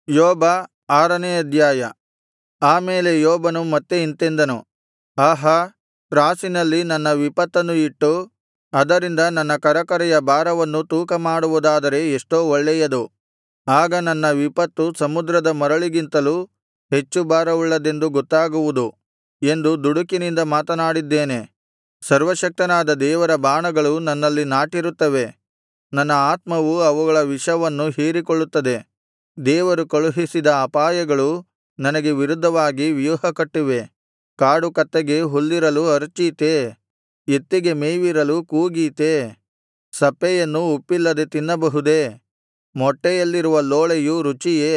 ಯೋಬ ಆರನೇ ಅಧ್ಯಾಯ ಆ ಮೇಲೆ ಯೋಬನು ಮತ್ತೆ ಇಂತೆಂದನು ಆಹಾ ತ್ರಾಸಿನಲ್ಲಿ ನನ್ನ ವಿಪತ್ತನ್ನು ಇಟ್ಟು ಅದರಿಂದ ನನ್ನ ಕರಕರೆಯ ಭಾರವನ್ನು ತೂಕಮಾಡುವುದಾದರೆ ಎಷ್ಟೋ ಒಳ್ಳೆಯದು ಆಗ ನನ್ನ ವಿಪತ್ತು ಸಮುದ್ರದ ಮರಳಿಗಿಂತಲೂ ಹೆಚ್ಚು ಭಾರವುಳ್ಳದೆಂದು ಗೊತ್ತಾಗುವುದು ಎಂದು ದುಡುಕಿನಿಂದ ಮಾತನಾಡಿದ್ದೇನೆ ಸರ್ವಶಕ್ತನಾದ ದೇವರ ಬಾಣಗಳು ನನ್ನಲ್ಲಿ ನಾಟಿರುತ್ತವೆ ನನ್ನ ಆತ್ಮವು ಅವುಗಳ ವಿಷವನ್ನು ಹೀರಿಕೊಳ್ಳುತ್ತದೆ ದೇವರು ಕಳುಹಿಸಿದ ಅಪಾಯಗಳು ನನಗೆ ವಿರುದ್ಧವಾಗಿ ವ್ಯೂಹಕಟ್ಟಿವೆ ಕಾಡು ಕತ್ತೆಗೆ ಹುಲ್ಲಿರಲು ಅರಚೀತೇ ಎತ್ತಿಗೆ ಮೇವಿರಲು ಕೂಗೀತೇ ಸಪ್ಪೆಯನ್ನು ಉಪ್ಪಿಲ್ಲದೆ ತಿನ್ನಬಹುದೇ ಮೊಟ್ಟೆಯಲ್ಲಿರುವ ಲೋಳೆಯು ರುಚಿಯೇ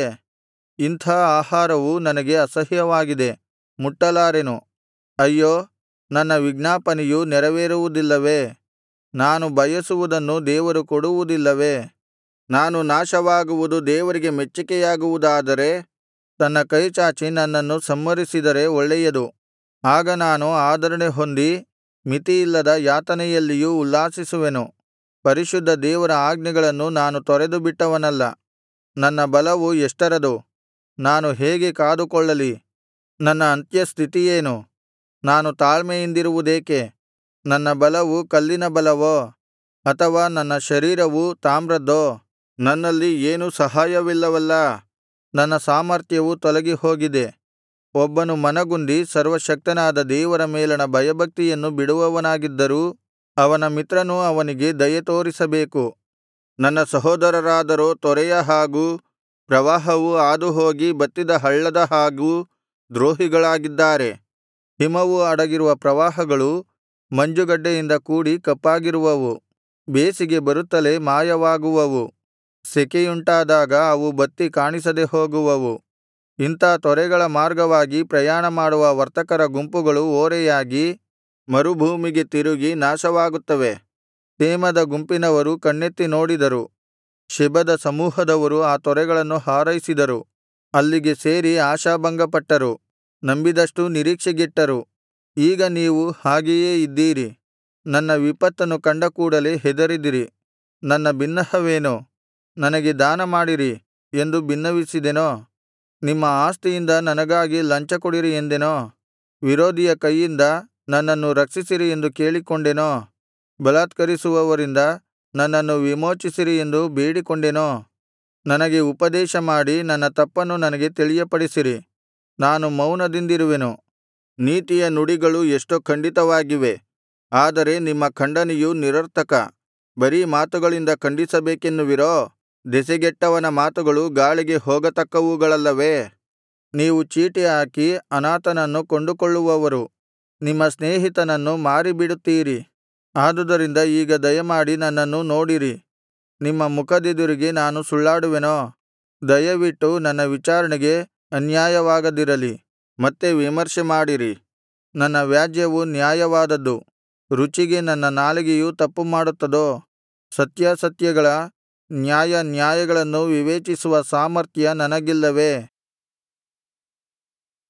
ಇಂಥ ಆಹಾರವು ನನಗೆ ಅಸಹ್ಯವಾಗಿದೆ ಮುಟ್ಟಲಾರೆನು ಅಯ್ಯೋ ನನ್ನ ವಿಜ್ಞಾಪನೆಯು ನೆರವೇರುವುದಿಲ್ಲವೇ ನಾನು ಬಯಸುವುದನ್ನು ದೇವರು ಕೊಡುವುದಿಲ್ಲವೇ ನಾನು ನಾಶವಾಗುವುದು ದೇವರಿಗೆ ಮೆಚ್ಚಿಕೆಯಾಗುವುದಾದರೆ ತನ್ನ ಕೈಚಾಚಿ ನನ್ನನ್ನು ಸಂಹರಿಸಿದರೆ ಒಳ್ಳೆಯದು ಆಗ ನಾನು ಆದರಣೆ ಹೊಂದಿ ಮಿತಿಯಿಲ್ಲದ ಯಾತನೆಯಲ್ಲಿಯೂ ಉಲ್ಲಾಸಿಸುವೆನು ಪರಿಶುದ್ಧ ದೇವರ ಆಜ್ಞೆಗಳನ್ನು ನಾನು ತೊರೆದುಬಿಟ್ಟವನಲ್ಲ ನನ್ನ ಬಲವು ಎಷ್ಟರದು ನಾನು ಹೇಗೆ ಕಾದುಕೊಳ್ಳಲಿ ನನ್ನ ಅಂತ್ಯಸ್ಥಿತಿಯೇನು ನಾನು ತಾಳ್ಮೆಯಿಂದಿರುವುದೇಕೆ ನನ್ನ ಬಲವು ಕಲ್ಲಿನ ಬಲವೋ ಅಥವಾ ನನ್ನ ಶರೀರವು ತಾಮ್ರದ್ದೋ ನನ್ನಲ್ಲಿ ಏನೂ ಸಹಾಯವಿಲ್ಲವಲ್ಲಾ ನನ್ನ ಸಾಮರ್ಥ್ಯವು ತೊಲಗಿಹೋಗಿದೆ ಒಬ್ಬನು ಮನಗುಂದಿ ಸರ್ವಶಕ್ತನಾದ ದೇವರ ಮೇಲಣ ಭಯಭಕ್ತಿಯನ್ನು ಬಿಡುವವನಾಗಿದ್ದರೂ ಅವನ ಮಿತ್ರನು ಅವನಿಗೆ ದಯೆ ತೋರಿಸಬೇಕು ನನ್ನ ಸಹೋದರರಾದರೋ ತೊರೆಯ ಹಾಗೂ ಪ್ರವಾಹವು ಹಾದುಹೋಗಿ ಬತ್ತಿದ ಹಳ್ಳದ ಹಾಗೂ ದ್ರೋಹಿಗಳಾಗಿದ್ದಾರೆ ಹಿಮವು ಅಡಗಿರುವ ಪ್ರವಾಹಗಳು ಮಂಜುಗಡ್ಡೆಯಿಂದ ಕೂಡಿ ಕಪ್ಪಾಗಿರುವವು ಬೇಸಿಗೆ ಬರುತ್ತಲೇ ಮಾಯವಾಗುವವು ಸೆಕೆಯುಂಟಾದಾಗ ಅವು ಬತ್ತಿ ಕಾಣಿಸದೆ ಹೋಗುವವು ಇಂಥಾ ತೊರೆಗಳ ಮಾರ್ಗವಾಗಿ ಪ್ರಯಾಣಮಾಡುವ ವರ್ತಕರ ಗುಂಪುಗಳು ಓರೆಯಾಗಿ ಮರುಭೂಮಿಗೆ ತಿರುಗಿ ನಾಶವಾಗುತ್ತವೆ ತೇಮದ ಗುಂಪಿನವರು ಕಣ್ಣೆತ್ತಿ ನೋಡಿದರು ಶೆಬದ ಸಮೂಹದವರು ಆ ತೊರೆಗಳನ್ನು ಹಾರೈಸಿದರು ಅಲ್ಲಿಗೆ ಸೇರಿ ಆಶಾಭಂಗಪಟ್ಟರು ನಂಬಿದಷ್ಟೂ ನಿರೀಕ್ಷೆಗೆಟ್ಟರು ಈಗ ನೀವು ಹಾಗೆಯೇ ಇದ್ದೀರಿ ನನ್ನ ವಿಪತ್ತನ್ನು ಕಂಡ ಕೂಡಲೆ ಹೆದರಿದಿರಿ ನನ್ನ ಬಿನ್ನಹವೇನು ನನಗೆ ದಾನಮಾಡಿರಿ ಎಂದು ಬಿನ್ನವಿಸಿದೆನೋ ನಿಮ್ಮ ಆಸ್ತಿಯಿಂದ ನನಗಾಗಿ ಲಂಚಕೊಡಿರಿ ಎಂದೆನೋ ವಿರೋಧಿಯ ಕೈಯಿಂದ ನನ್ನನ್ನು ರಕ್ಷಿಸಿರಿ ಎಂದು ಕೇಳಿಕೊಂಡೆನೋ ಬಲಾತ್ಕರಿಸುವವರಿಂದ ನನ್ನನ್ನು ವಿಮೋಚಿಸಿರಿ ಎಂದು ಬೇಡಿಕೊಂಡೆನೋ ನನಗೆ ಉಪದೇಶಮಾಡಿ ನನ್ನ ತಪ್ಪನ್ನು ನನಗೆ ತಿಳಿಯಪಡಿಸಿರಿ ನಾನು ಮೌನದಿಂದಿರುವೆನು ನೀತಿಯ ನುಡಿಗಳು ಎಷ್ಟೋ ಖಂಡಿತವಾಗಿವೆ ಆದರೆ ನಿಮ್ಮ ಖಂಡನೆಯು ನಿರರ್ಥಕ ಬರೀ ಮಾತುಗಳಿಂದ ಖಂಡಿಸಬೇಕೆನ್ನುವಿರೋ ದೆಸೆಗೆಟ್ಟವನ ಮಾತುಗಳು ಗಾಳಿಗೆ ಹೋಗತಕ್ಕವುಗಳಲ್ಲವೇ ನೀವು ಚೀಟಿ ಹಾಕಿ ಅನಾಥನನ್ನು ಕೊಂಡುಕೊಳ್ಳುವವರು ನಿಮ್ಮ ಸ್ನೇಹಿತನನ್ನು ಮಾರಿಬಿಡುತ್ತೀರಿ ಆದುದರಿಂದ ಈಗ ದಯಮಾಡಿ ನನ್ನನ್ನು ನೋಡಿರಿ ನಿಮ್ಮ ಮುಖದೆದುರಿಗೆ ನಾನು ಸುಳ್ಳಾಡುವೆನೋ ದಯವಿಟ್ಟು ನನ್ನ ವಿಚಾರಣೆಗೆ ಅನ್ಯಾಯವಾಗದಿರಲಿ ಮತ್ತೆ ವಿಮರ್ಶೆ ಮಾಡಿರಿ ನನ್ನ ವ್ಯಾಜ್ಯವು ನ್ಯಾಯವಾದದ್ದು ರುಚಿಗೆ ನನ್ನ ನಾಲಿಗೆಯು ತಪ್ಪುಮಾಡುತ್ತದೋ ಸತ್ಯಾಸತ್ಯಗಳ ನ್ಯಾಯಾನ್ಯಾಯಗಳನ್ನು ವಿವೇಚಿಸುವ ಸಾಮರ್ಥ್ಯ ನನಗಿಲ್ಲವೇ